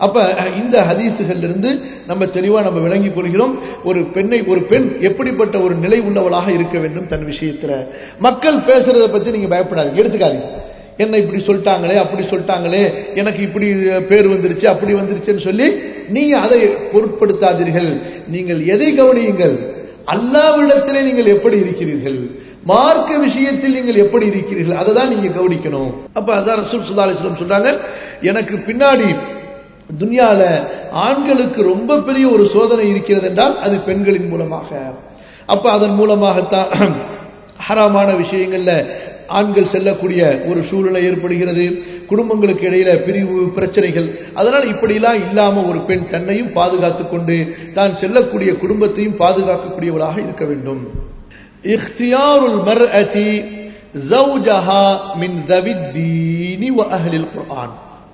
அப்ப இந்த ஹதீசுகள்ல இருந்து நம்ம தெளிவா நம்ம விளங்கிக் கொள்கிறோம் ஒரு பெண்ணை ஒரு பெண் எப்படிப்பட்ட ஒரு நிலை உள்ளவளாக இருக்க வேண்டும் தன் விஷயத்துல மக்கள் பேசுறத பத்தி நீங்க பயப்படாதீங்க எடுத்துக்காதீங்க என்ன இப்படி சொல்லிட்டாங்களே அப்படி சொல்லிட்டாங்களே எனக்கு இப்படி பேர் வந்துருச்சு அப்படி வந்துருச்சுன்னு சொல்லி நீங்க அதை பொருட்படுத்தாதீர்கள் நீங்கள் எதை கவனியுங்கள் அல்லாவிடத்திலே நீங்கள் எப்படி இருக்கிறீர்கள் மார்க்க விஷயத்தில் நீங்கள் எப்படி இருக்கிறீர்கள் அதை தான் நீங்க கவனிக்கணும் அப்ப அதான் ரசூல் சுல்லா அலிஸ்லம் சொல்றாங்க எனக்கு பின்னாடி துன்யால ஆண்களுக்கு ரொம்ப பெரிய ஒரு சோதனை இருக்கிறது என்றால் அது பெண்களின் மூலமாக அப்ப அதன் மூலமாகத்தான் ஹராமான விஷயங்கள்ல ஆண்கள் செல்லக்கூடிய ஒரு சூழ்நிலை ஏற்படுகிறது குடும்பங்களுக்கு இடையில பிரிவு பிரச்சனைகள் அதனால் இப்படிலாம் இல்லாம ஒரு பெண் தன்னையும் பாதுகாத்துக் கொண்டு தான் செல்லக்கூடிய குடும்பத்தையும் பாதுகாக்கக்கூடியவளாக இருக்க வேண்டும் இஃப்தியாருல் மர்அதி زوجها من ذوي الدين واهل القرآن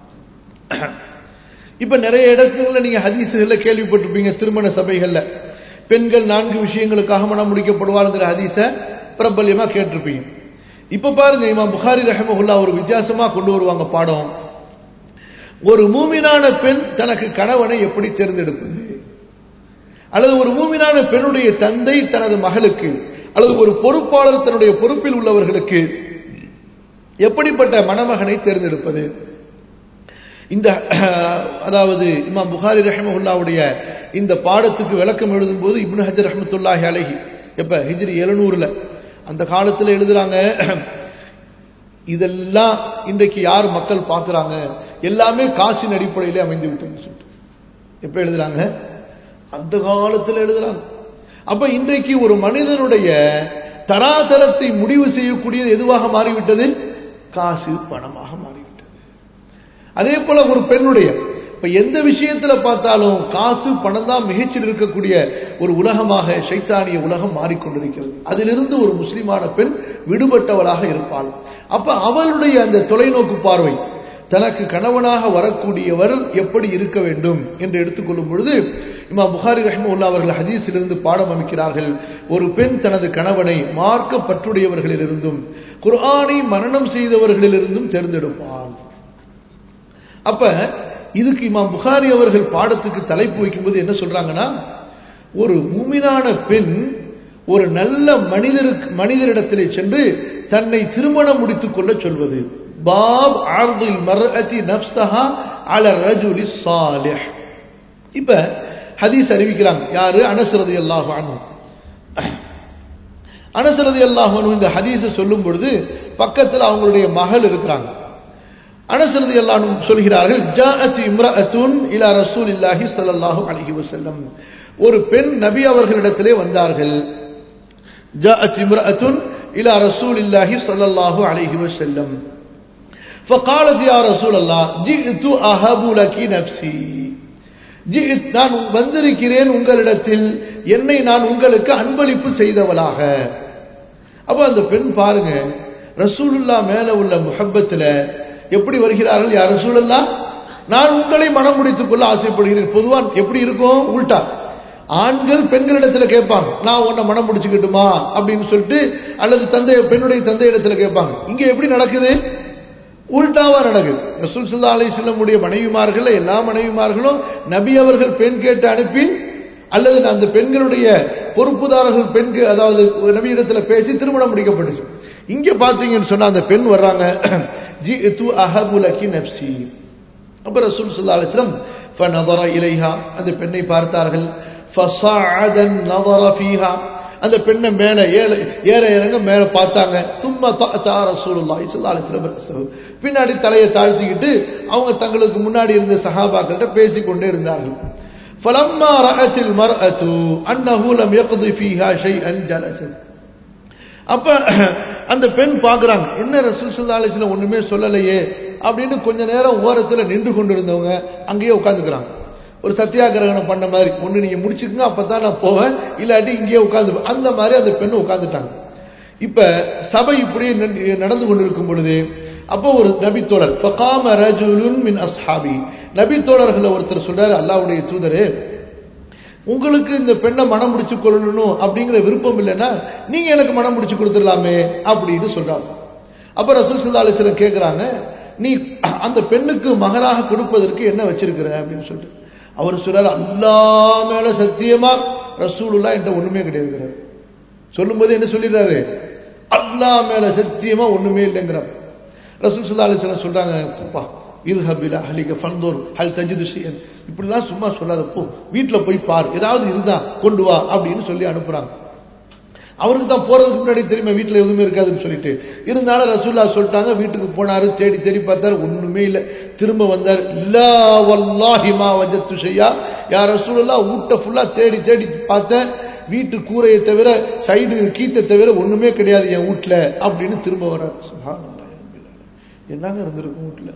இப்ப நிறைய இடத்துல நீங்க ஹதீசுகள்ல கேள்விப்பட்டிருப்பீங்க திருமண சபைகள்ல பெண்கள் நான்கு விஷயங்களுக்காக மனம் முடிக்கப்படுவாளுங்கிற ஹதீஸ பிரபல்யமா கேட்டிருப்பீங்க இப்ப பாருங்க இமாம் புகாரி ரஹமஹுல்லா ஒரு வித்தியாசமா கொண்டு வருவாங்க பாடம் ஒரு மூமினான பெண் தனக்கு கணவனை எப்படி தேர்ந்தெடுப்பது அல்லது ஒரு மூமினான பெண்ணுடைய தந்தை தனது மகளுக்கு அல்லது ஒரு பொறுப்பாளர் தன்னுடைய பொறுப்பில் உள்ளவர்களுக்கு எப்படிப்பட்ட மணமகனை தேர்ந்தெடுப்பது இந்த அதாவது இமாம் புகாரி ரஹமஹுல்லாவுடைய இந்த பாடத்துக்கு விளக்கம் எழுதும் போது இப்னு ஹஜர் ரஹமத்துல்லாஹி அலஹி எப்ப ஹிஜ்ரி எழுநூறுல அந்த காலத்துல எழுதுறாங்க இதெல்லாம் இன்றைக்கு யார் மக்கள் பார்க்கிறாங்க எல்லாமே காசின் அடிப்படையிலே அமைந்து விட்டதுன்னு சொல்லிட்டு எப்ப எழுதுறாங்க அந்த காலத்துல எழுதுறாங்க அப்ப இன்றைக்கு ஒரு மனிதனுடைய தராதரத்தை முடிவு செய்யக்கூடியது எதுவாக மாறிவிட்டது காசு பணமாக மாறிவிட்டது அதே போல ஒரு பெண்ணுடைய இப்ப எந்த விஷயத்துல பார்த்தாலும் காசு பணம் தான் மிகச்சில் இருக்கக்கூடிய ஒரு உலகமாக சைத்தானிய உலகம் மாறிக்கொண்டிருக்கிறது அதிலிருந்து ஒரு முஸ்லிமான பெண் விடுபட்டவளாக இருப்பாள் அப்ப அவளுடைய அந்த தொலைநோக்கு பார்வை தனக்கு கணவனாக வரக்கூடியவர் எப்படி இருக்க வேண்டும் என்று எடுத்துக்கொள்ளும் பொழுது இமா புகாரி ரஹ்முல்லா அவர்கள் ஹதீஸிலிருந்து பாடம் அமைக்கிறார்கள் ஒரு பெண் தனது கணவனை மார்க்க பற்றுடையவர்களிலிருந்தும் குர்ஆனை மரணம் செய்தவர்களிலிருந்தும் தேர்ந்தெடுப்பாள் அப்ப இதுக்கு இமாம் புகாரி அவர்கள் பாடத்துக்கு தலைப்பு வைக்கும்போது என்ன சொல்றாங்கன்னா ஒரு மூமினான பெண் ஒரு நல்ல மனிதருக்கு மனிதரிடத்திலே சென்று தன்னை திருமணம் முடித்துக் கொள்ள சொல்வது பாப் ஆர்தில் மர்அதி நப்சஹா அல ரஜுலி சாலிஹ் இப்ப ஹதீஸ் அறிவிக்கிறாங்க யாரு அனசரதி அல்லாஹ் அனு அனசரதி அல்லாஹ் அனு இந்த ஹதீஸை சொல்லும் பொழுது பக்கத்தில் அவங்களுடைய மகள் இருக்கிறாங்க அனசரதி அல்லாஹ் சொல்கிறார்கள் ஜாஅத் இம்ரஅத்துன் இலா ரசூலில்லாஹி ஸல்லல்லாஹு அலைஹி வஸல்லம் ஒரு பெண் நபி அவர்களிடத்திலே வந்தார்கள் ஜாஅத் இம்ரஅத்துன் இலா ரசூலில்லாஹி ஸல்லல்லாஹு அலைஹி வஸல்லம் فقالت يا رسول الله جئت اهب لك نفسي ஜித் நான் வந்திருக்கிறேன் உங்களிடத்தில் என்னை நான் உங்களுக்கு அன்பளிப்பு செய்தவளாக அப்ப அந்த பெண் பாருங்க ரசூலுல்லா மேல உள்ள முஹப்பத்துல எப்படி வருகிறார்கள் யார் ரசூலுல்லா நான் உங்களை மனம் முடித்துக் கொள்ள ஆசைப்படுகிறேன் பொதுவா எப்படி இருக்கும் உல்டா ஆண்கள் பெண்களிடத்துல கேட்பாங்க நான் உன்னை மனம் முடிச்சுக்கிட்டுமா அப்படின்னு சொல்லிட்டு அல்லது தந்தை பெண்ணுடைய தந்தை இடத்துல கேட்பாங்க இங்க எப்படி நடக்குது உல்டாவா நடக்குது ரசூல் சுல்லா அலி செல்லமுடைய மனைவிமார்கள் எல்லா மனைவிமார்களும் நபி அவர்கள் பெண் கேட்டு அனுப்பி அல்லது அந்த பெண்களுடைய பொறுப்புதாரர்கள் பெண்கள் அதாவது நபி இடத்துல பேசி திருமணம் முடிக்கப்பட்டுச்சு இங்க பாத்தீங்கன்னு சொன்னா அந்த பெண் வர்றாங்க ஜி து அஹபுலகி நப்சி அப்ப ரசூல் சுல்லா அலிஸ்லம் ஃபநதர இலைஹா அந்த பெண்ணை பார்த்தார்கள் ஃபஸஅதன் நதர ஃபீஹா அந்த பெண்ணை மேல ஏற ஏற இறங்க மேல பார்த்தாங்க சும்மா தார சூழல்லாய் சொல்லாலும் பின்னாடி தலையை தாழ்த்திக்கிட்டு அவங்க தங்களுக்கு முன்னாடி இருந்த சஹாபாக்கள்கிட்ட பேசிக்கொண்டே இருந்தார்கள் فلما رأت المرأة أنه لم يقضي فيها شيئا جلست அப்ப அந்த பெண் பாக்குறாங்க என்ன ரசூல் சல்லா அலிஸ்லாம் ஒண்ணுமே சொல்லலையே அப்படின்னு கொஞ்ச நேரம் ஓரத்துல நின்று கொண்டிருந்தவங்க அங்கேயே உட்காந்துக்கிறாங்க ஒரு சத்தியாகிரகணம் பண்ண மாதிரி ஒண்ணு நீங்க முடிச்சுக்கங்க அப்பதான் நான் போவேன் இல்லாட்டி இங்கேயே உட்காந்து அந்த மாதிரி அந்த பெண் உட்காந்துட்டாங்க இப்ப சபை இப்படியே நடந்து கொண்டிருக்கும் பொழுது அப்போ ஒரு நபித்தோழர் ஃபகாம ரஜுலுன் மின் அஸ்ஹாபி நபித்தோழர்கள் ஒருத்தர் சொல்றாரு அல்லாவுடைய தூதரே உங்களுக்கு இந்த பெண்ணை மனம் முடிச்சு கொள்ளணும் அப்படிங்கிற விருப்பம் இல்லைன்னா நீங்க எனக்கு மனம் முடிச்சு கொடுத்துடலாமே அப்படின்னு சொல்றாங்க அப்ப ரசூல் சல்லா அலிஸ்லம் கேட்கிறாங்க நீ அந்த பெண்ணுக்கு மகராக கொடுப்பதற்கு என்ன வச்சிருக்கிற அப்படின்னு சொல்லிட்டு அவர் சொல்றாரு அல்லா மேல சத்தியமா ரசூலுல்லா என்கிட்ட ஒண்ணுமே கிடையாதுங்கிறார் சொல்லும்போது என்ன சொல்லிடுறாரு அல்லா மேல சத்தியமா ஒண்ணுமே இல்லைங்கிறார் ரசூல் சுல்லா அலிஸ்லாம் சொல்றாங்க அப்பா இது ஹபிலா ஹலிக ஃபந்தோர் ஹல் தஜிது ஷியன் இப்படிலாம் சும்மா சொல்லாத போ வீட்டில் போய் பார் ஏதாவது இருந்தா கொண்டு வா அப்படின்னு சொல்லி அனுப்புறாங்க அவருக்கு தான் போறதுக்கு முன்னாடி தெரியுமா வீட்டில் எதுவுமே இருக்காதுன்னு சொல்லிட்டு இருந்தாலும் ரசூல்லா சொல்லிட்டாங்க வீட்டுக்கு போனாரு தேடி தேடி பார்த்தாரு ஒண்ணுமே இல்லை திரும்ப வந்தார் இல்லா வல்லாஹிமா வஜத்து செய்யா யார் ரசூலல்லா வீட்டை ஃபுல்லா தேடி தேடி பார்த்தேன் வீட்டு கூரையை தவிர சைடு கீத்தை தவிர ஒண்ணுமே கிடையாது என் வீட்டுல அப்படின்னு திரும்ப வர்றார் சுப்ஹானல்லாஹ் என்னங்க இருந்திருக்கும் வீட்டுல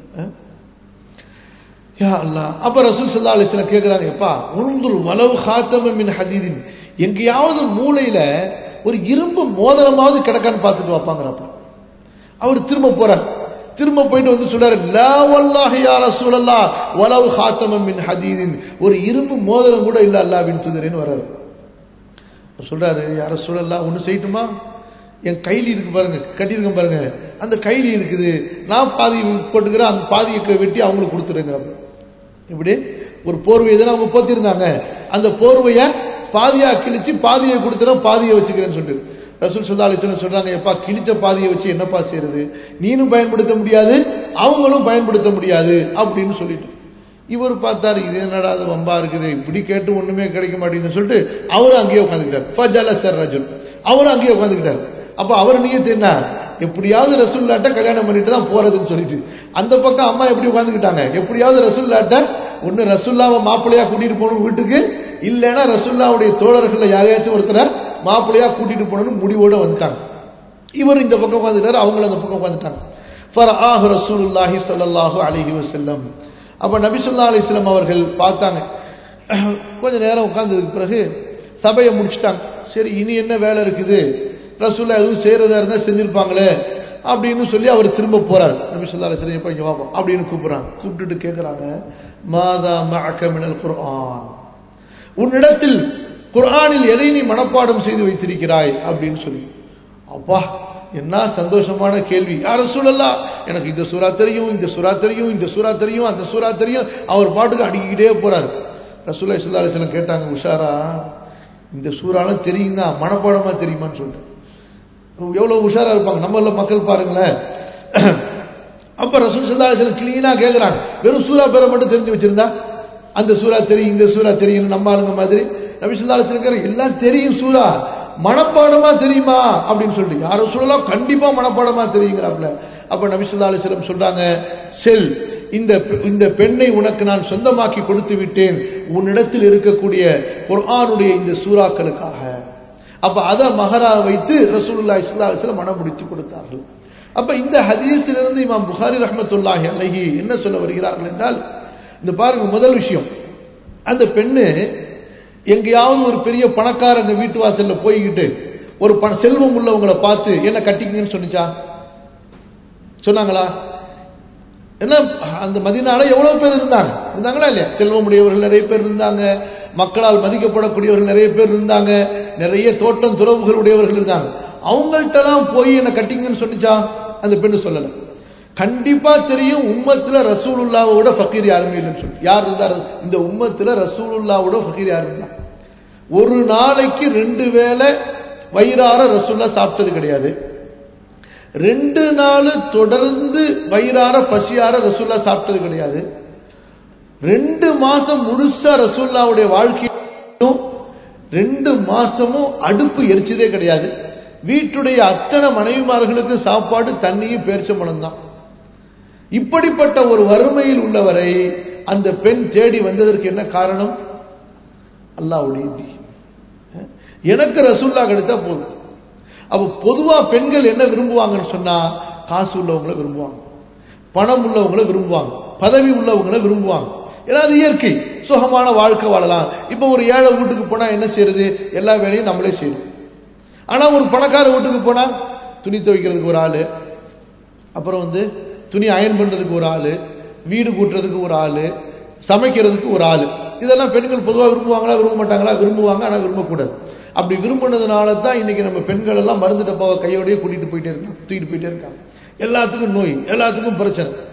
யா அல்லா அப்ப ரசூல் சல்லா அலிஸ்லாம் கேட்கிறாங்க எப்பா உளுந்துரு வலவு ஹாத்தம மின் ஹதீதின் எங்கேயாவது மூளையில ஒரு இரும்பு மோதிரமாவது கிடக்கான்னு பார்த்துட்டு வைப்பாங்கிறாப்ல அவர் திரும்ப போறார் திரும்ப போயிட்டு வந்து சொல்றாரு லா வல்லாஹி யா ரசூலல்லா வலவு ஹாத்தம மின் ஹதீதின் ஒரு இரும்பு மோதிரம் கூட இல்ல அல்லாவின் துதிரேன்னு வர்றாரு சொல்றாரு யார சூழல்லா ஒண்ணு செய்யட்டுமா என் கைலி இருக்கு பாருங்க கட்டியிருக்கேன் பாருங்க அந்த கைலி இருக்குது நான் பாதி போட்டுக்கிறேன் அந்த பாதியை வெட்டி அவங்களுக்கு கொடுத்துருங்கிறப்ப இப்படி ஒரு போர்வை தானே அவங்க போத்திருந்தாங்க அந்த போர்வைய பாதியா கிழிச்சு பாதியை கொடுத்துறேன் பாதியை வச்சுக்கிறேன்னு சொல்லிட்டு ரசூல் சல்லா அலிஸ்லாம் சொல்றாங்க எப்பா கிழிச்ச பாதியை வச்சு என்னப்பா செய்யறது நீனும் பயன்படுத்த முடியாது அவங்களும் பயன்படுத்த முடியாது அப்படின்னு சொல்லிட்டு இவர் பார்த்தாரு இது என்னடா அது வம்பா இருக்குது இப்படி கேட்டு ஒண்ணுமே கிடைக்க மாட்டேங்குதுன்னு சொல்லிட்டு அவரும் அங்கேயே உட்காந்துக்கிட்டார் ஃபஜால சர் ரஜுல் அவரும் அங்கேயே உட்காந்துக்கிட்டார் அப்ப அவர் நீயத்து என்ன எப்படியாவது ரசூல்லாட்ட கல்யாணம் பண்ணிட்டு தான் போறதுன்னு சொல்லிட்டு அந்த பக்கம் அம்மா எப்படி உட்காந்துக்கிட்டாங்க எப்படியாவது ரசூல்லாட்ட ஒண்ணு ரசுல்லாவை மாப்பிள்ளையா கூட்டிட்டு போகணும் வீட்டுக்கு இல்லைன்னா ரசுல்லாவுடைய தோழர்கள்ல யாரையாச்சும் ஒருத்தரை மாப்பிள்ளையா கூட்டிட்டு போகணும்னு முடிவோட வந்துட்டாங்க இவர் இந்த பக்கம் உட்காந்துட்டாரு அவங்களும் அந்த பக்கம் உட்காந்துட்டாங்க ஃபர் ஆஹ் ரசூலுல்லாஹி ஸல்லல்லாஹு அலைஹி வஸல்லம் அப்ப நபி சொல்லா அலிஸ்லாம் அவர்கள் பார்த்தாங்க கொஞ்ச நேரம் உட்கார்ந்ததுக்கு பிறகு சபையை முடிச்சுட்டாங்க சரி இனி என்ன வேலை இருக்குது ரசூல்லா எதுவும் செய்யறதா இருந்தா செஞ்சிருப்பாங்களே அப்படின்னு சொல்லி அவர் திரும்ப போறாரு நபி சொல்லா அலிஸ்லாம் எப்ப இங்க வாப்போம் அப்படின்னு கூப்பிடுறாங்க கூப்பிட்டுட்டு கேட்கிறாங்க மாதா மஅக மினல் குர்ஆன் உன்னிடத்தில் குர்ஆனில் எதை நீ மனப்பாடம் செய்து வைத்திருக்கிறாய் அப்படின்னு சொல்லி அப்பா என்ன சந்தோஷமான கேள்வி யார சூழல்லா எனக்கு இந்த சூறா தெரியும் இந்த சூறா தெரியும் இந்த சூறா தெரியும் அந்த சூறா தெரியும் அவர் பாட்டுக்கு அடிக்கிட்டே போறாரு ரசூல்லா சுல்லா அலிஸ்லாம் கேட்டாங்க உஷாரா இந்த சூறாலாம் தெரியுங்களா மனப்பாடமா தெரியுமான்னு சொல்லிட்டு எவ்வளவு உஷாரா இருப்பாங்க நம்மள மக்கள் பாருங்களேன் அப்ப ரசூல் சல்லா அலிஸ்லாம் கிளீனா கேட்கிறாங்க வெறும் சூறா பேரை மட்டும் தெரிஞ்சு வச்சிருந்தா அந்த சூறா தெரியும் இந்த சூறா தெரியும் நம்ம ஆளுங்க மாதிரி நபி சொல்லா அலிஸ்லாம் எல்லாம் தெரியும் சூறா மனப்பாடமா தெரியுமா அப்படின்னு சொல்லிட்டு யாரும் சொல்லலாம் கண்டிப்பா மனப்பாடமா தெரியுங்கிறாப்ல அப்ப நபிசுல்லா அலிஸ்லம் சொல்றாங்க செல் இந்த இந்த பெண்ணை உனக்கு நான் சொந்தமாக்கி கொடுத்து விட்டேன் உன்னிடத்தில் இருக்கக்கூடிய குர்ஆனுடைய இந்த சூறாக்களுக்காக அப்ப அதை மகரா வைத்து ரசூலுல்லா இஸ்லா அலிஸ்லம் மனம் முடித்து கொடுத்தார்கள் அப்ப இந்த ஹதீஸிலிருந்து இமாம் புகாரி ரஹமத்துல்லாஹி அலஹி என்ன சொல்ல வருகிறார்கள் என்றால் இந்த பாருங்க முதல் விஷயம் அந்த பெண்ணு எங்கேயாவது ஒரு பெரிய பணக்காரங்க வீட்டு வாசல்ல போய்கிட்டு ஒரு பண செல்வம் உள்ளவங்களை பார்த்து என்ன கட்டிக்கங்கன்னு சொன்னிச்சா சொன்னாங்களா என்ன அந்த மதினால எவ்வளவு பேர் இருந்தாங்க இருந்தாங்களா இல்லையா செல்வம் உடையவர்கள் நிறைய பேர் இருந்தாங்க மக்களால் மதிக்கப்படக்கூடியவர்கள் நிறைய பேர் இருந்தாங்க நிறைய தோட்டம் துறவுகள் உடையவர்கள் இருந்தாங்க அவங்கள்ட்ட எல்லாம் போய் என்ன கட்டிங்கன்னு சொன்னிச்சா அந்த பெண்ணு சொல்லல கண்டிப்பா தெரியும் உம்மத்துல ரசூலுல்லாவோட ஃபக்கீர் யாருமே இல்லைன்னு சொல்லி யார் இருந்தார் இந்த உம்மத்துல ரசூலுல்லாவோட ஃபக்கீர் யார் இருந்தா ஒரு நாளைக்கு ரெண்டு வேளை வயிறார ரசூல்லா சாப்பிட்டது கிடையாது ரெண்டு நாள் தொடர்ந்து வயிறார பசியார ரசூல்லா சாப்பிட்டது கிடையாது ரெண்டு மாசம் முழுசா ரசூல்லாவுடைய வாழ்க்கையும் ரெண்டு மாசமும் அடுப்பு எரிச்சதே கிடையாது வீட்டுடைய அத்தனை மனைவிமார்களுக்கு சாப்பாடு தண்ணியும் பேரிச்சம்பழம் தான் இப்படிப்பட்ட ஒரு வறுமையில் உள்ளவரை அந்த பெண் தேடி வந்ததற்கு என்ன காரணம் அல்லாவுடைய தி எனக்கு ரசூல்லா கிடைச்சா போதும் அப்ப பொதுவா பெண்கள் என்ன விரும்புவாங்கன்னு சொன்னா காசு உள்ளவங்களை விரும்புவாங்க பணம் உள்ளவங்களை விரும்புவாங்க பதவி உள்ளவங்களை விரும்புவாங்க ஏன்னா அது இயற்கை சுகமான வாழ்க்கை வாழலாம் இப்ப ஒரு ஏழை வீட்டுக்கு போனா என்ன செய்யறது எல்லா வேலையும் நம்மளே செய்யணும் ஆனா ஒரு பணக்கார வீட்டுக்கு போனா துணி துவைக்கிறதுக்கு ஒரு ஆளு அப்புறம் வந்து துணி அயன் பண்றதுக்கு ஒரு ஆளு வீடு கூட்டுறதுக்கு ஒரு ஆளு சமைக்கிறதுக்கு ஒரு ஆளு இதெல்லாம் பெண்கள் பொதுவாக விரும்புவாங்களா விரும்ப மாட்டாங்களா விரும்புவாங்க ஆனா விரும்பக்கூடாது அப்படி விரும்பினதுனால தான் இன்னைக்கு நம்ம பெண்கள் எல்லாம் மருந்து டப்பாவை கையோடய கூட்டிட்டு போயிட்டே இருக்காங்க தூக்கிட்டு போயிட்டே இருக்காங்க எல்லாத்துக்கும் நோய் எல்லாத்துக்கும் பிரச்சனை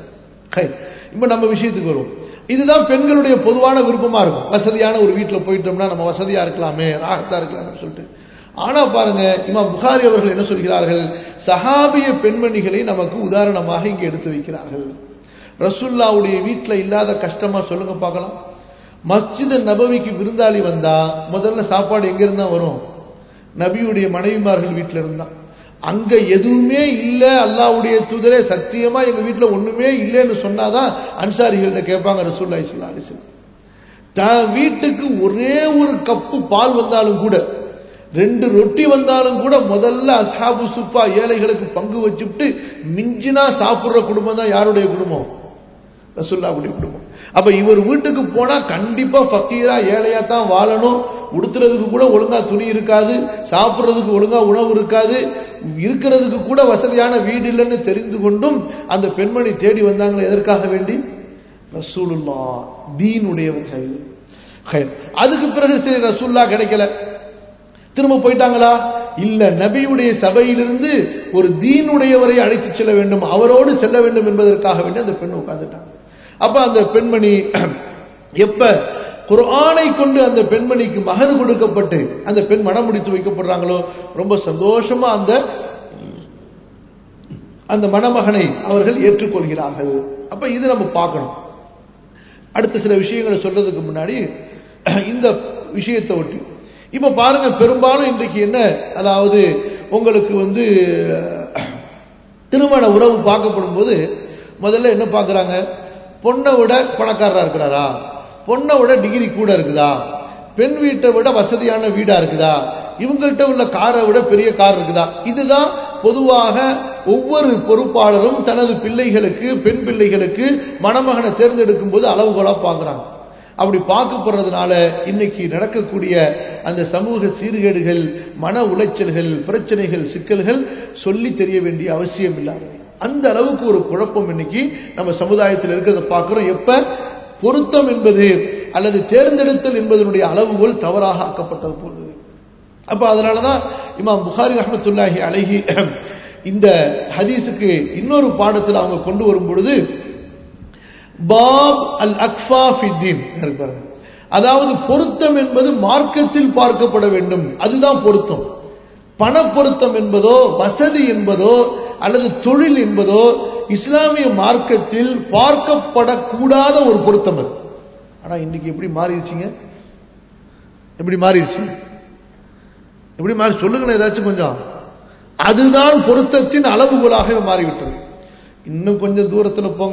ஹை. இப்ப நம்ம விஷயத்துக்கு வருவோம் இதுதான் பெண்களுடைய பொதுவான விருப்பமா இருக்கும் வசதியான ஒரு வீட்டுல போயிட்டோம்னா நம்ம வசதியா இருக்கலாமே ராகத்தா இருக்கலாம்னு சொல்லிட்டு ஆனா பாருங்க இமாம் புகாரி அவர்கள் என்ன சொல்கிறார்கள் சஹாபிய பெண்மணிகளை நமக்கு உதாரணமாக இங்கே எடுத்து வைக்கிறார்கள் ரசுல்லாவுடைய வீட்டுல இல்லாத கஷ்டமா சொல்லுங்க பார்க்கலாம் மஸ்ஜித் நபவிக்கு விருந்தாளி வந்தா முதல்ல சாப்பாடு எங்க இருந்தா வரும் நபியுடைய மனைவிமார்கள் வீட்டுல இருந்தா அங்க எதுவுமே இல்ல அல்லாவுடைய தூதரே சத்தியமா எங்க வீட்டுல ஒண்ணுமே இல்லைன்னு சொன்னாதான் அன்சாரிகள்ட்ட கேட்பாங்க ரசூல்லா இஸ்லா அலிஸ்லாம் தான் வீட்டுக்கு ஒரே ஒரு கப்பு பால் வந்தாலும் கூட ரெண்டு ரொட்டி வந்தாலும் கூட முதல்ல அஸ்ஹாபு சுஃபா ஏழைகளுக்கு பங்கு வச்சுட்டு மிஞ்சினா சாப்பிடுற குடும்பம் தான் யாருடைய குடும்பம் ரசுல்லாவுடைய குடும்பம் அப்ப இவர் வீட்டுக்கு போனா கண்டிப்பா ஃபக்கீரா ஏழையா தான் வாழணும் உடுத்துறதுக்கு கூட ஒழுங்கா துணி இருக்காது சாப்பிடுறதுக்கு ஒழுங்கா உணவு இருக்காது இருக்கிறதுக்கு கூட வசதியான வீடு இல்லைன்னு தெரிந்து கொண்டும் அந்த பெண்மணி தேடி வந்தாங்களே எதற்காக வேண்டி ரசூலுல்லா தீனுடையவர்கள் ஹைர். அதுக்கு பிறகு சரி ரசூல்லா கிடைக்கல திரும்ப போயிட்டாங்களா இல்ல நபியுடைய சபையிலிருந்து ஒரு தீனுடையவரை அழைத்து செல்ல வேண்டும் அவரோடு செல்ல வேண்டும் என்பதற்காக வேண்டி அந்த பெண் உட்கார்ந்துட்டாங்க அப்ப அந்த பெண்மணி எப்ப குர்ஆனை கொண்டு அந்த பெண்மணிக்கு மகர் கொடுக்கப்பட்டு அந்த பெண் மனம் முடித்து வைக்கப்படுறாங்களோ ரொம்ப சந்தோஷமா அந்த அந்த மணமகனை அவர்கள் ஏற்றுக்கொள்கிறார்கள் அப்ப இது நம்ம பார்க்கணும் அடுத்த சில விஷயங்களை சொல்றதுக்கு முன்னாடி இந்த விஷயத்தை ஒட்டி இப்ப பாருங்க பெரும்பாலும் இன்றைக்கு என்ன அதாவது உங்களுக்கு வந்து திருமண உறவு பார்க்கப்படும் போது முதல்ல என்ன பார்க்கறாங்க பொண்ணை விட பணக்காரரா இருக்கிறாரா பொண்ணை விட டிகிரி கூட இருக்குதா பெண் வீட்டை விட வசதியான வீடா இருக்குதா இவங்கள்ட்ட உள்ள காரை விட பெரிய கார் இருக்குதா இதுதான் பொதுவாக ஒவ்வொரு பொறுப்பாளரும் தனது பிள்ளைகளுக்கு பெண் பிள்ளைகளுக்கு மணமகனை தேர்ந்தெடுக்கும் போது அளவுகோலா பார்க்கறாங்க அப்படி பார்க்கப்படுறதுனால இன்னைக்கு நடக்கக்கூடிய அந்த சமூக சீர்கேடுகள் மன உளைச்சல்கள் பிரச்சனைகள் சிக்கல்கள் சொல்லி தெரிய வேண்டிய அவசியம் இல்லாதவை அந்த அளவுக்கு ஒரு குழப்பம் இன்னைக்கு நம்ம சமுதாயத்தில் இருக்கிறத பார்க்கிறோம் எப்ப பொருத்தம் என்பது அல்லது தேர்ந்தெடுத்தல் என்பதனுடைய அளவுகோல் தவறாக ஆக்கப்பட்டது போது அப்ப அதனாலதான் இமாம் புகாரி ரஹமத்துல்லாஹி அழகி இந்த ஹதீஸுக்கு இன்னொரு பாடத்தில் அவங்க கொண்டு வரும் பொழுது பாப் அல் அக்ஃபா ஃபித்தீன் பாருங்க அதாவது பொருத்தம் என்பது மார்க்கத்தில் பார்க்கப்பட வேண்டும் அதுதான் பொருத்தம் பண பொருத்தம் என்பதோ வசதி என்பதோ அல்லது தொழில் என்பதோ இஸ்லாமிய மார்க்கத்தில் பார்க்கப்படக்கூடாத ஒரு பொருத்தம் அது ஆனா இன்னைக்கு எப்படி மாறிடுச்சுங்க எப்படி மாறிடுச்சு எப்படி மாறி சொல்லுங்களேன் ஏதாச்சும் கொஞ்சம் அதுதான் பொருத்தத்தின் அளவுகோலாக மாறிவிட்டது இன்னும் கொஞ்சம் தூரத்துல போங்க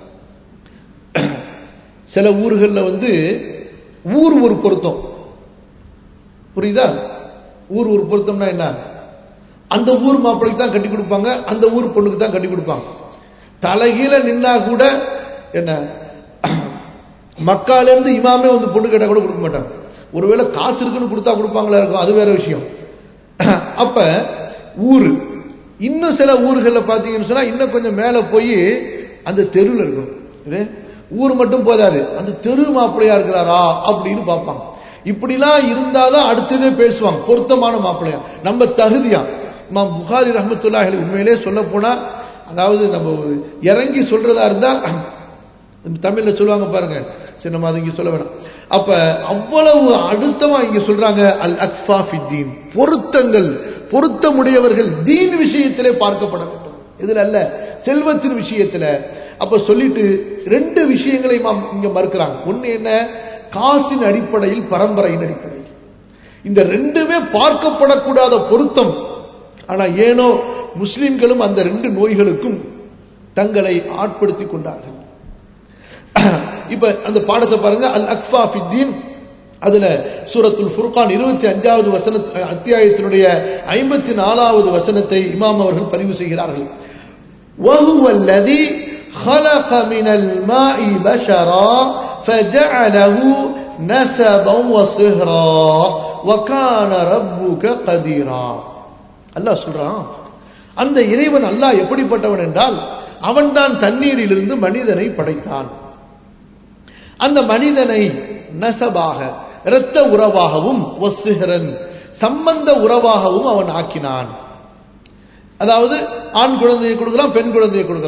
சில ஊர்கள்ல வந்து ஊர் ஒரு பொருத்தம் புரியுதா ஊர் ஒரு பொருத்தம்னா என்ன அந்த ஊர் மாப்பிள்ளைக்கு தான் கட்டி கொடுப்பாங்க அந்த ஊர் பொண்ணுக்கு தான் கட்டி கொடுப்பாங்க தலைகீழ நின்னா கூட என்ன மக்கால இருந்து இமாமே வந்து பொண்ணு கேட்டா கூட கொடுக்க மாட்டாங்க ஒருவேளை காசு இருக்குன்னு கொடுத்தா கொடுப்பாங்களா இருக்கும் அது வேற விஷயம் அப்ப ஊர் இன்னும் சில ஊர்கள்ல பாத்தீங்கன்னு சொன்னா இன்னும் கொஞ்சம் மேல போய் அந்த தெருவில் இருக்கும் இது ஊர் மட்டும் போதாது அந்த தெரு மாப்பிள்ளையா இருக்கிறாரா அப்படின்னு பார்ப்பாங்க இப்படிலாம் இருந்தாதான் அடுத்ததே பேசுவாங்க பொருத்தமான மாப்பிள்ளையா நம்ம தகுதியா இமாம் புகாரி ரஹமத்துல்லாஹி உண்மையிலே சொல்ல போனா அதாவது நம்ம ஒரு இறங்கி சொல்றதா இருந்தா தமிழ்ல சொல்லுவாங்க பாருங்க சரி நம்ம அது இங்க சொல்ல வேணாம் அப்ப அவ்வளவு அடுத்தமா இங்க சொல்றாங்க அல் அக்ஃபா ஃபித்தீன் பொருத்தங்கள் பொருத்தமுடையவர்கள் தீன் விஷயத்திலே பார்க்கப்பட வேண்டும் இதுல அல்ல செல்வத்தின் விஷயத்துல அப்ப சொல்லிட்டு ரெண்டு விஷயங்களை மாம் இங்க மறுக்கிறாங்க ஒண்ணு என்ன காசின் அடிப்படையில் பரம்பரையின் அடிப்படையில் இந்த ரெண்டுமே பார்க்கப்படக்கூடாத பொருத்தம் ஆனா ஏனோ முஸ்லிம்களும் அந்த ரெண்டு நோய்களுக்கும் தங்களை ஆட்படுத்திக் கொண்டார்கள் இப்ப அந்த பாடத்தை பாருங்க அல் அக்ஃபா ஃபித்தீன் அதுல சூரத்துல் ஃபுர்கான் இருபத்தி அஞ்சாவது வசன அத்தியாயத்தினுடைய ஐம்பத்தி நாலாவது வசனத்தை இமாம் அவர்கள் பதிவு செய்கிறார்கள் وهو الذي خلق من الماء بشرا فجعله نسبا وصهرا وكان ربك قديرا அல்லாஹ் சொல்றான் அந்த இறைவன் அல்லாஹ் எப்படிப்பட்டவன் என்றால் அவன்தான் தண்ணீரிலிருந்து மனிதனை படைத்தான் அந்த மனிதனை நசபாக இரத்த உறவாகவும் வசுகரன் சம்பந்த உறவாகவும் அவன் ஆக்கினான் அதாவது ஆண் குழந்தையை கொடுக்கலாம் பெண் குழந்தையை கொடுக்கலாம்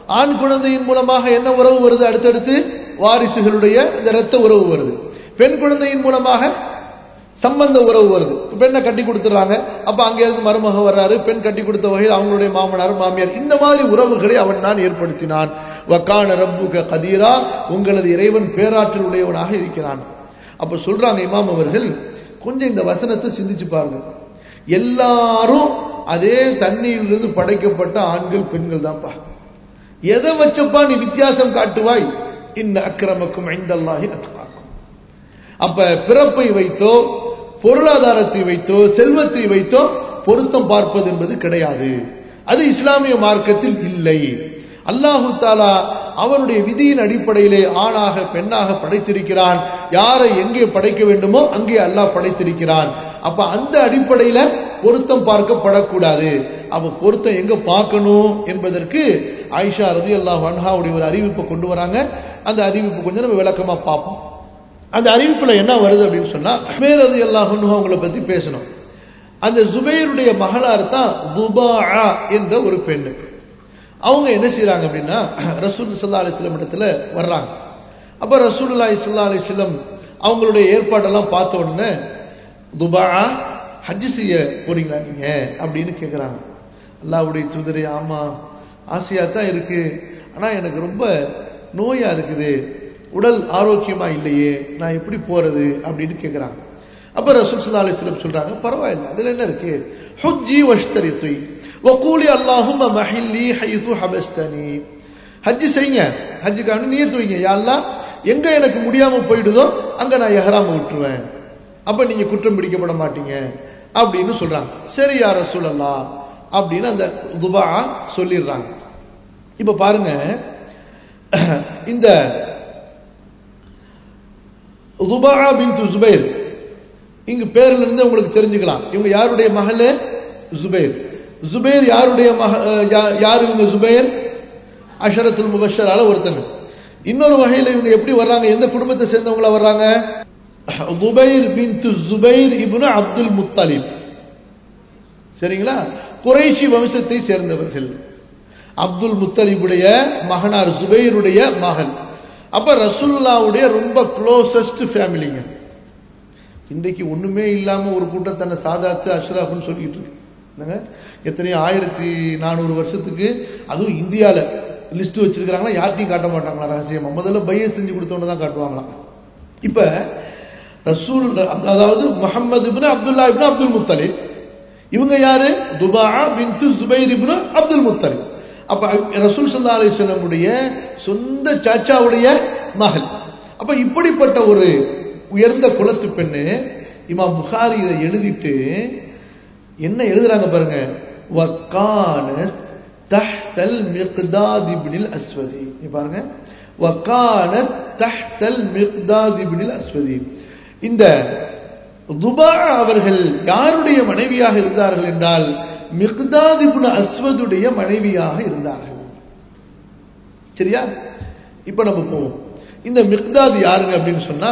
ஆண் குழந்தையின் மூலமாக என்ன உறவு வருது அடுத்தடுத்து வாரிசுகளுடைய இந்த இரத்த உறவு வருது பெண் குழந்தையின் மூலமாக சம்பந்த உறவு வருது பெண்ணை கட்டி கொடுத்துறாங்க அப்ப அங்க இருந்து மருமக வர்றாரு பெண் கட்டி கொடுத்த வகையில் அவங்களுடைய மாமனார் மாமியார் இந்த மாதிரி உறவுகளை அவன் தான் ஏற்படுத்தினான் வக்கான ரப்புக கதீரா உங்களது இறைவன் பேராற்றல் உடையவனாக இருக்கிறான் அப்ப சொல்றாங்க இமாம் அவர்கள் கொஞ்சம் இந்த வசனத்தை சிந்திச்சு பாருங்க எல்லாரும் அதே தண்ணியிலிருந்து படைக்கப்பட்ட ஆண்கள் பெண்கள் தான்ப்பா எதை வச்சப்பா நீ வித்தியாசம் காட்டுவாய் இந்த அக்கிரமக்கும் ஐந்தல்லாஹி அத்காக்கும் அப்ப பிறப்பை வைத்தோ பொருளாதாரத்தை வைத்தோ செல்வத்தை வைத்தோ பொருத்தம் பார்ப்பது என்பது கிடையாது அது இஸ்லாமிய மார்க்கத்தில் இல்லை அல்லாஹு தாலா அவனுடைய விதியின் அடிப்படையிலே ஆணாக பெண்ணாக படைத்திருக்கிறான் யாரை எங்கே படைக்க வேண்டுமோ அங்கே அல்லாஹ் படைத்திருக்கிறான் அப்ப அந்த அடிப்படையில பொருத்தம் பார்க்கப்படக்கூடாது அப்ப பொருத்தம் எங்க பார்க்கணும் என்பதற்கு ஆயிஷா ரதி அல்லாஹ் அன்ஹாவுடைய ஒரு அறிவிப்பை கொண்டு வராங்க அந்த அறிவிப்பு கொஞ்சம் நம்ம விளக்கமா பார்ப்போம் அந்த அறிவிப்புல என்ன வருது அப்படின்னு சொன்னா சுபேர் ரதி அல்லாஹ் அவங்கள பத்தி பேசணும் அந்த ஜுபைருடைய மகளார் தான் துபா என்ற ஒரு பெண்ணு அவங்க என்ன செய்யறாங்க அப்படின்னா ரசூல் சல்லா அலிஸ்லம் இடத்துல வர்றாங்க அப்ப ரசூலுல்லாஹி சல்லா அலிஸ்லம் அவங்களுடைய ஏற்பாடெல்லாம் பார்த்த உடனே துபா ஹஜ் செய்ய போறீங்களா நீங்க அப்படின்னு கேட்குறாங்க அல்லாவுடைய தூதரே ஆமா ஆசையா தான் இருக்கு ஆனா எனக்கு ரொம்ப நோயா இருக்குது உடல் ஆரோக்கியமா இல்லையே நான் எப்படி போறது அப்படின்னு கேட்குறாங்க அப்ப ரசூல் சல்லா அலிஸ்லம் சொல்றாங்க பரவாயில்ல அதுல என்ன இருக்கு ஹுஜ்ஜி வஷ்தரி துய் வக்கூலி அல்லாஹும் மஹில்லி ஹைது ஹபஸ்தனி ஹஜ்ஜி செய்யுங்க ஹஜ்ஜுக்கான நீயத்து வைங்க யாரெல்லாம் எங்க எனக்கு முடியாம போயிடுதோ அங்க நான் எஹராம விட்டுருவேன் அப்ப நீங்க குற்றம் பிடிக்கப்பட மாட்டீங்க அப்படின்னு சொல்றாங்க சரி யார சொல்லலா அப்படின்னு அந்த துபா சொல்லிடுறாங்க இப்ப பாருங்க இந்த துபா பின் ஜுபைர் இங்கு பேர்ல இருந்து உங்களுக்கு தெரிஞ்சுக்கலாம் இவங்க யாருடைய மகள ஜுபைர் ஜுபைர் யாருடைய மக யார் இவங்க ஜுபைர் அஷரத்துல் முபஷரால ஒருத்தங்க இன்னொரு வகையில இவங்க எப்படி வர்றாங்க எந்த குடும்பத்தை சேர்ந்தவங்களா வர்றாங்க துபைர் பின் ஜுபைர் இப்னு அப்துல் முத்தலிப் சரிங்களா குறைஷி வம்சத்தை சேர்ந்தவர்கள் அப்துல் முத்தலிபுடைய மகனார் ஜுபைருடைய மகன் அப்ப ரசுல்லாவுடைய ரொம்ப க்ளோசஸ்ட் ஃபேமிலிங்க இன்றைக்கு ஒண்ணுமே இல்லாம ஒரு கூட்டம் தன்னை சாதாத்து அஷ்ராஃப்னு சொல்லிட்டு இருக்கு என்னங்க எத்தனையோ ஆயிரத்தி நானூறு வருஷத்துக்கு அதுவும் இந்தியாவில் லிஸ்ட் வச்சிருக்கிறாங்களா யார்ட்டையும் காட்ட மாட்டாங்களா ரகசியமா முதல்ல பைய செஞ்சு கொடுத்தவங்க தான் காட்டுவாங்களாம் இப்ப ரசூல் அதாவது முகமது இப்னு அப்துல்லா இப்னு அப்துல் முத்தலிப் இவங்க யாரு துபா பின் ஜுபைர் இப்னு அப்துல் முத்தலிப் அப்ப ரசூல் சல்லா அலிஸ்லமுடைய சொந்த சாச்சாவுடைய மகள் அப்ப இப்படிப்பட்ட ஒரு உயர்ந்த குலத்து பெண்ணு இமாம் புகாரி இதை எழுதிட்டு என்ன எழுதுறாங்க பாருங்க வக்கானத் தஹ்தல் மிக்தாத் இப்னில் அஸ்வதி பாருங்க வக்கானத் தஹ்தல் மிக்தாத் இப்னில் அஸ்வதி இந்த துபா அவர்கள் யாருடைய மனைவியாக இருந்தார்கள் என்றால் மிக்தாத் இப்னு அஸ்வதுடைய மனைவியாக இருந்தார்கள் சரியா இப்ப நம்ம போவோம் இந்த மிக்தாத் யாருங்க அப்படின்னு சொன்னா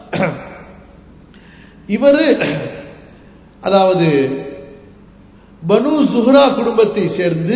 இவரு அதாவது பனு ஜுஹ்ரா குடும்பத்தை சேர்ந்து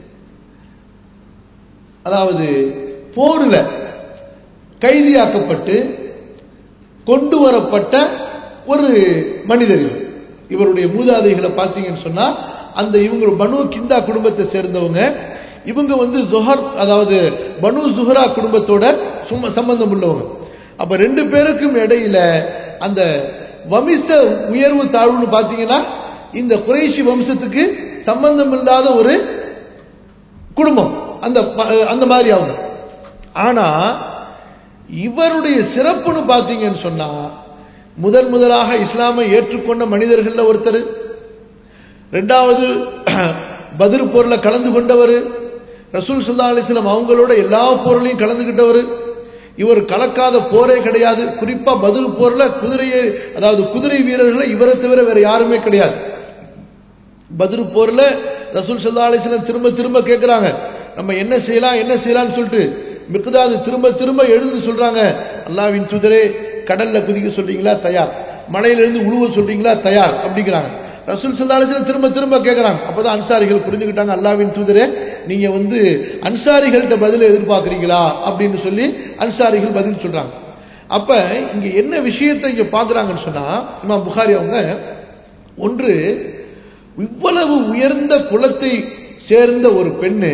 அதாவது போர்ல கைதியாக்கப்பட்டு கொண்டு வரப்பட்ட ஒரு மனிதர் இவர் இவருடைய மூதாதைகளை பார்த்தீங்கன்னு சொன்னா அந்த இவங்க பனு கிந்தா குடும்பத்தை சேர்ந்தவங்க இவங்க வந்து ஜுஹர் அதாவது பனு ஜுஹரா குடும்பத்தோட சும்மா சம்பந்தம் உள்ளவங்க அப்ப ரெண்டு பேருக்கும் இடையில அந்த வம்ச உயர்வு தாழ்வுன்னு பாத்தீங்கன்னா இந்த குறைஷி வம்சத்துக்கு சம்பந்தம் இல்லாத ஒரு குடும்பம் அந்த அந்த மாதிரி அவங்க ஆனா இவருடைய சிறப்புன்னு பாத்தீங்கன்னு சொன்னா முதன் முதலாக இஸ்லாமை ஏற்றுக்கொண்ட மனிதர்கள்ல ஒருத்தர் ரெண்டாவது பதிர் போர்ல கலந்து கொண்டவர் ரசூல் சுல்லா அலிஸ்லாம் அவங்களோட எல்லா போர்லையும் கலந்துகிட்டவர் இவர் கலக்காத போரே கிடையாது குறிப்பா பதில் போர்ல குதிரையை அதாவது குதிரை வீரர்களை இவரை தவிர வேற யாருமே கிடையாது பதில் போர்ல ரசூல் சல்லா அலிஸ்லாம் திரும்ப திரும்ப கேட்கிறாங்க நம்ம என்ன செய்யலாம் என்ன செய்யலாம்னு சொல்லிட்டு மிக்குதாது திரும்ப திரும்ப எழுந்து சொல்றாங்க அல்லாவின் சுதரே கடல்ல குதிக்க சொல்றீங்களா தயார் மலையிலிருந்து உழுவ சொல்றீங்களா தயார் அப்படிங்கிறாங்க ரசூல் சல்லாஹ் திரும்ப திரும்ப கேட்கிறாங்க அப்பதான் அன்சாரிகள் புரிஞ்சுக்கிட்டாங்க அல்லாவின் தூதரே நீங்க வந்து அன்சாரிகள்கிட்ட பதில் எதிர்பார்க்கறீங்களா அப்படின்னு சொல்லி அன்சாரிகள் பதில் சொல்றாங்க அப்ப இங்க என்ன விஷயத்தை இங்க பாக்குறாங்கன்னு சொன்னா இமாம் புகாரி அவங்க ஒன்று இவ்வளவு உயர்ந்த குலத்தை சேர்ந்த ஒரு பெண்ணு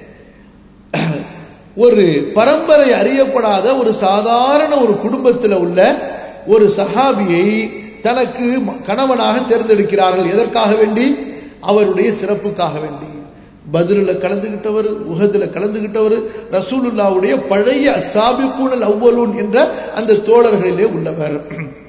ஒரு பரம்பரை அறியப்படாத ஒரு சாதாரண ஒரு குடும்பத்தில் உள்ள ஒரு சஹாபியை தனக்கு கணவனாக தேர்ந்தெடுக்கிறார்கள் எதற்காக வேண்டி அவருடைய சிறப்புக்காக வேண்டி பதிலில் கலந்துகிட்டவர் உகதுல கலந்துகிட்டவர் ரசூலுல்லாவுடைய பழைய சாபிக்கூனல் அவ்வலூன் என்ற அந்த தோழர்களிலே உள்ளவர்